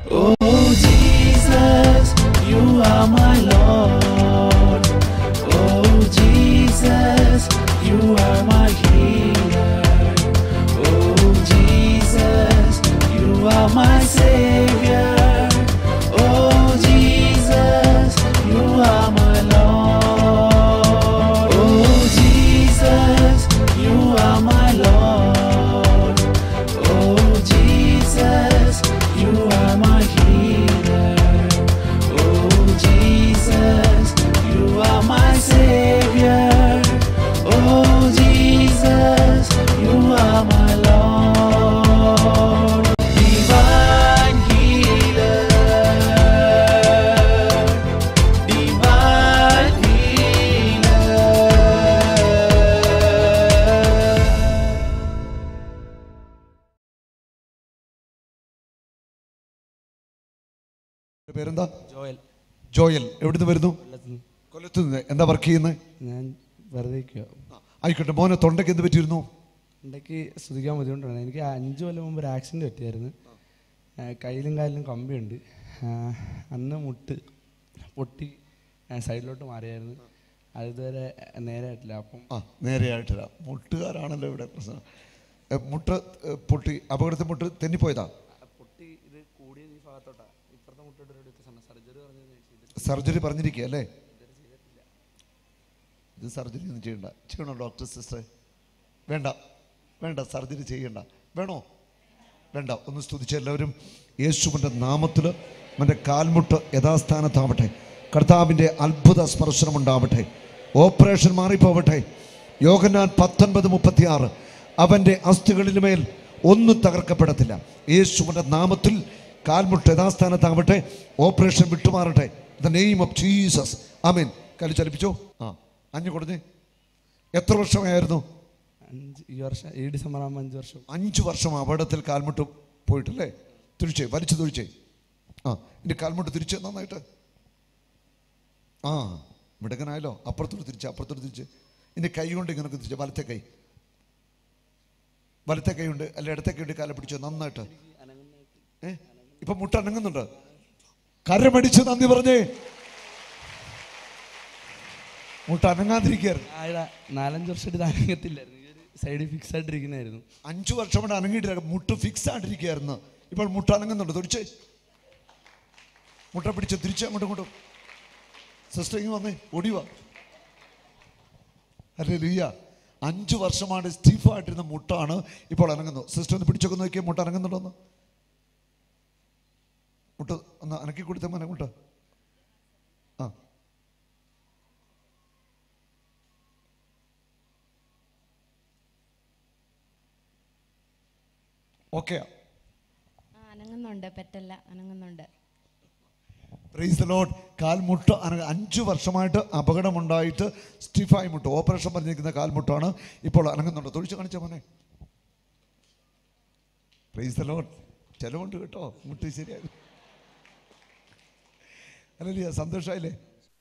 Oh Jesus, you are my Lord. Oh Jesus, you are my healer. Oh Jesus, you are my Savior. Oh Jesus, you are my Lord. Oh Jesus, you are my Lord. Oh Jesus, you are my healer. Oh Jesus, you are my savior. Oh Jesus, you are my Lord. Divine healer. Divine healer. പേരെന്താ Joel Joel എവിടുന്ന് വരുന്നു കൊല്ലത്തുനിന്ന് കൊല്ലത്ത് നിന്ന് എന്താ work ചെയ്യുന്നത് ഞാൻ വെറുതെ ഇരിക്കുക ആയിക്കോട്ടെ മോനെ തൊണ്ടയ്ക്ക് എന്ത് പറ്റിയിരുന്നു ഇടയ്ക്ക് സ്തുതിക്കാൻ ബുദ്ധിമുട്ടാണ് എനിക്ക് അഞ്ച് കൊല്ലം മുമ്പ് ഒരു ആക്സിഡൻറ്റ് പറ്റിയായിരുന്നു ആ, കയ്യിലും കാലിലും കമ്പിയുണ്ട് ആ, അന്ന് മുട്ട് പൊട്ടി ആ, സൈഡിലോട്ട് മാറിയായിരുന്നു അത് ഇതുവരെ നേരെയായിട്ടില്ല അപ്പം ആ നേരെയായിട്ടില്ല മുട്ടുകാരാണല്ലോ ഇവിടെ പ്രശ്നം എ, മുട്ട് എ, പൊട്ടി അപകടത്തിൽ മുട്ട് തെന്നിപ്പോയതാ പൊട്ടി ഇത് കൂടിയത് ഈ ഭാഗത്തോട്ടാണ് ഇപ്പുറത്തെ മുട്ടോട്ട് ഒരു സർജറി പറഞ്ഞു സർജറി പറഞ്ഞിരിക്കുക അല്ലേ ഇത് സർജറി ഒന്നും ചെയ്യണ്ട ചെയ്യണോ ഡോക്ടർ സിസ്റ്ററെ വേണ്ട വേണ്ട സർജറി ചെയ്യണ്ട വേണോ വേണ്ട ഒന്ന് സ്തുതിച്ച എല്ലാവരും യേശുവിൻ്റെ നാമത്തിൽ അവൻ്റെ കാൽമുട്ട് യഥാസ്ഥാനത്താവട്ടെ കർത്താവിൻ്റെ അത്ഭുത സ്പർശനം ഉണ്ടാവട്ടെ ഓപ്പറേഷൻ മാറിപ്പോവട്ടെ യോഗനാൻ പത്തൊൻപത് മുപ്പത്തിയാറ് അവൻ്റെ അസ്ഥികളിലുമേൽ ഒന്നും തകർക്കപ്പെടത്തില്ല യേശുവിൻ്റെ നാമത്തിൽ കാൽമുട്ട് യഥാസ്ഥാനത്താവട്ടെ ഓപ്പറേഷൻ വിട്ടുമാറട്ടെ the name of Jesus amen കലി ചലിപ്പിച്ചോ ആ അഞ്ഞു കൊടുഞ്ഞേ എത്ര വർഷമായിരുന്നു അഞ്ച് ഈ വർഷം ഈ ഡിസംബർ ആകുമ്പോൾ അഞ്ച് വർഷം അഞ്ച് വർഷം അപകടത്തിൽ കാൽമുട്ട് പോയിട്ടല്ലേ തിരിച്ചേ വലിച്ചു തിരിച്ചേ ആ ഇനി കാൽമുട്ട് തിരിച്ച് നന്നായിട്ട് ആ മിടുക്കനായല്ലോ അപ്പുറത്തോട്ട് തിരിച്ച് അപ്പുറത്തോട്ട് തിരിച്ച് ഇനി കൈ കൊണ്ട് ഇങ്ങനെ തിരിച്ച് വലത്തെ കൈ വലത്തെ കൈ ഉണ്ട് അല്ല ഇടത്തെ കൈ ഉണ്ട് കാല പിടിച്ചോ നന്നായിട്ട് ഏ ഇപ്പൊ മുട്ട അനങ്ങുന്നുണ്ട് കരമടിച്ച് നന്ദി പറഞ്ഞേ മുട്ട അനങ്ങാതിരിക്കുകയായിരുന്നു ആ ഇതാ നാലഞ്ച് വർഷമായിട്ട് ഇത് അനങ്ങത്തില്ലായിരുന്നു ഈ ഒരു സൈഡ് ഫിക്സ് ആയിട്ടിരിക്കുന്നതായിരുന്നു അഞ്ചു വർഷം കൊണ്ട് അനങ്ങിയിട്ടില്ല മുട്ട് ഫിക്സ് ആയിട്ടിരിക്കുകയായിരുന്നു ഇപ്പോൾ മുട്ട അനങ്ങുന്നുണ്ട് തുടിച്ചേ മുട്ട പിടിച്ച് തിരിച്ച് അങ്ങോട്ടും ഇങ്ങോട്ടും സിസ്റ്റർ ഇങ്ങ് വന്നേ ഓടിവാ അല്ലേ ലിയ അഞ്ചു വർഷമാണ് സ്റ്റീഫായിട്ടിരുന്ന മുട്ടാണ് ഇപ്പോൾ അനങ്ങുന്നത് സിസ്റ്റർ ഒന്ന് പിടിച്ചൊക്കെ നോക്കിയാൽ മുട്ട അനങ്ങുന്നുണ്ടോന്ന് മുട്ട ഒന്ന് അനക്കി കൊടുത്ത മന മുട്ട ആ ഓക്കെയാ ആ, അനങ്ങുന്നുണ്ട് പെറ്റല്ല അനങ്ങുന്നുണ്ട് പ്രൈസ് ദ ലോഡ് കാൽമുട്ട് അന- അഞ്ച് വർഷമായിട്ട് അപകടമുണ്ടായിട്ട് സ്റ്റിഫായി മുട്ട് ഓപ്പറേഷൻ പറഞ്ഞിരിക്കുന്ന കാൽമുട്ടാണ് ഇപ്പോൾ അനങ്ങുന്നുണ്ട് തൊഴിച്ച് കാണിച്ച മോനെ പ്രൈസ് ദ ലോഡ് ചെലവുണ്ട് കേട്ടോ മുട്ട് ശരിയായി അല്ലല്ലേ സന്തോഷമായില്ലേ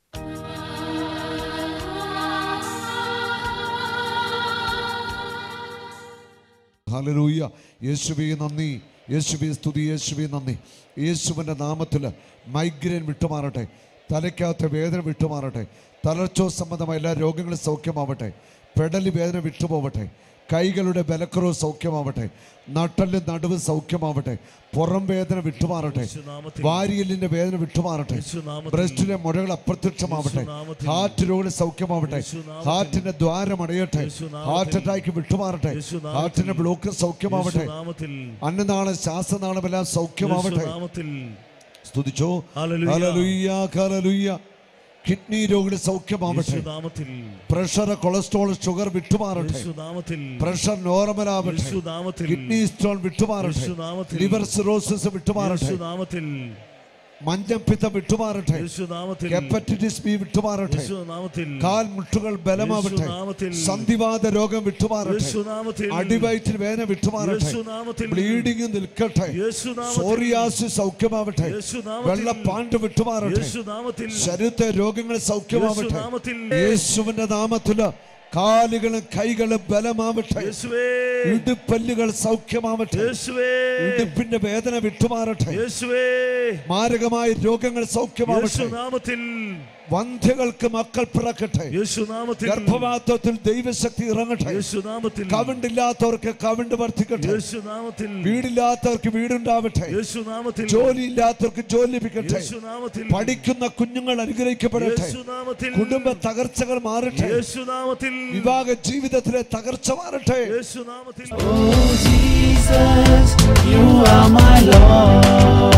ഹല്ലേലൂയ യേശുവേ നന്ദി യേശുവേ സ്തുതി യേശുവേ നന്ദി യേശുവിൻ്റെ നാമത്തിൽ മൈഗ്രെയിൻ വിട്ടുമാറട്ടെ തലയ്ക്കകത്ത് വേദന വിട്ടുമാറട്ടെ തളർച്ചോ സംബന്ധമായ എല്ലാ രോഗങ്ങളും സൗഖ്യമാവട്ടെ പെടലി വേദന വിട്ടുപോവട്ടെ കൈകളുടെ ബലക്കുറവ് സൗഖ്യമാവട്ടെ നട്ടല് നടുവ് സൗഖ്യമാവട്ടെ പുറം വേദന വിട്ടുമാറട്ടെ യേശുനാമത്തിൽ. വാരിയലിന്റെ വേദന വിട്ടുമാറട്ടെ യേശുനാമത്തിൽ. ബ്രസ്റ്റിലെ മുഴകൾ അപ്രത്യക്ഷമാവട്ടെ യേശുനാമത്തിൽ. ഹാർട്ട് രോഗം സൗഖ്യമാവട്ടെ യേശുനാമത്തിൽ. ഹാർട്ടിന്റെ ദ്വാരം അടയട്ടെ യേശുനാമത്തിൽ. ഹാർട്ട് അറ്റാക്ക് വിട്ടുമാറട്ടെ യേശുനാമത്തിൽ. ഹാർട്ടിന്റെ ബ്ലോക്ക് സൗഖ്യമാവട്ടെ യേശുനാമത്തിൽ അന്നനാളെ ശ്വാസനാളമെല്ലാം സൗഖ്യമാവട്ടെ യേശുനാമത്തിൽ സ്തുതിച്ചോ ഹല്ലേലൂയ. ഹല്ലേലൂയ, ഹല്ലേലൂയ. കിഡ്നി രോഗികൾ സൗഖ്യമാവട്ടെ യേശുനാമത്തിൽ പ്രഷർ കൊളസ്ട്രോൾ ഷുഗർ വിട്ടുമാറട്ടെ യേശുനാമത്തിൽ പ്രഷർ നോർമൽ ആവട്ടെ യേശുനാമത്തിൽ കിഡ്നി സ്റ്റോൺ വിട്ടുമാറട്ടെ യേശുനാമത്തിൽ. ലിവർ സിറോസിസ് വിട്ടുമാറട്ടെ യേശുനാമത്തിൽ മഞ്ഞപ്പിത്തം വിട്ടുമാറട്ടെ യേശുനാമത്തിൽ ഹെപ്പറ്റൈറ്റിസ് ബി വിട്ടുമാറട്ടെ യേശുനാമത്തിൽ കാൽ മുട്ടുകൾ ബലമാവട്ടെ യേശുനാമത്തിൽ. സന്ധിവാത രോഗം വിട്ടുമാറട്ടെ യേശുനാമത്തിൽ അടിവയറ്റിൽ വേദന വിട്ടുമാറട്ടെ യേശുനാമത്തിൽ ബ്ലീഡിംഗ് നിൽക്കട്ടെ യേശുനാമത്തിൽ സോറിയാസിസ് സൗഖ്യമാവട്ടെ യേശുനാമത്തിൽ. വെള്ളപ്പാണ്ട് വിട്ടുമാറട്ടെ യേശുനാമത്തിൽ ശരീരത്തെ രോഗങ്ങൾ സൗഖ്യമാവട്ടെ യേശുനാമത്തിൽ. യേശുവിന്റെ നാമത്തില് കാലുകളും കൈകളും ബലമാവട്ടെ യേശുവേ ഇടുപ്പല്ലുകൾ സൗഖ്യമാവട്ടെ യേശുവേ ഇടുപ്പിന്റെ വേദന വിട്ടുമാറട്ടെ യേശുവേ മാരകമായ രോഗങ്ങൾ സൗഖ്യമാവട്ടെ യേശുനാമത്തിൽ വന്ധ്യകൾക്ക് മക്കൾ പിറക്കട്ടെ യേശുനാമത്തിൽ ഗർഭപാത്രത്തിൽ ദൈവശക്തി ഇറങ്ങട്ടെ യേശുനാമത്തിൽ കവിണ്ടില്ലാത്തവർക്ക് കവിണ്ട് വർദ്ധിക്കട്ടെ യേശുനാമത്തിൽ വീടില്ലാത്തവർക്ക് വീടുണ്ടാവട്ടെ യേശുനാമത്തിൽ ജോലി ഇല്ലാത്തവർക്ക് ജോലി ലഭിക്കട്ടെ യേശുനാമത്തിൽ പഠിക്കുന്ന കുഞ്ഞുങ്ങൾ അനുഗ്രഹിക്കപ്പെടട്ടെ യേശുനാമത്തിൽ കുടുംബ തകർച്ചകൾ മാറട്ടെ യേശുനാമത്തിൽ വിവാഹ ജീവിതത്തിലെ തകർച്ച മാറട്ടെ യേശുനാമത്തിൽ Oh Jesus, you are my Lord.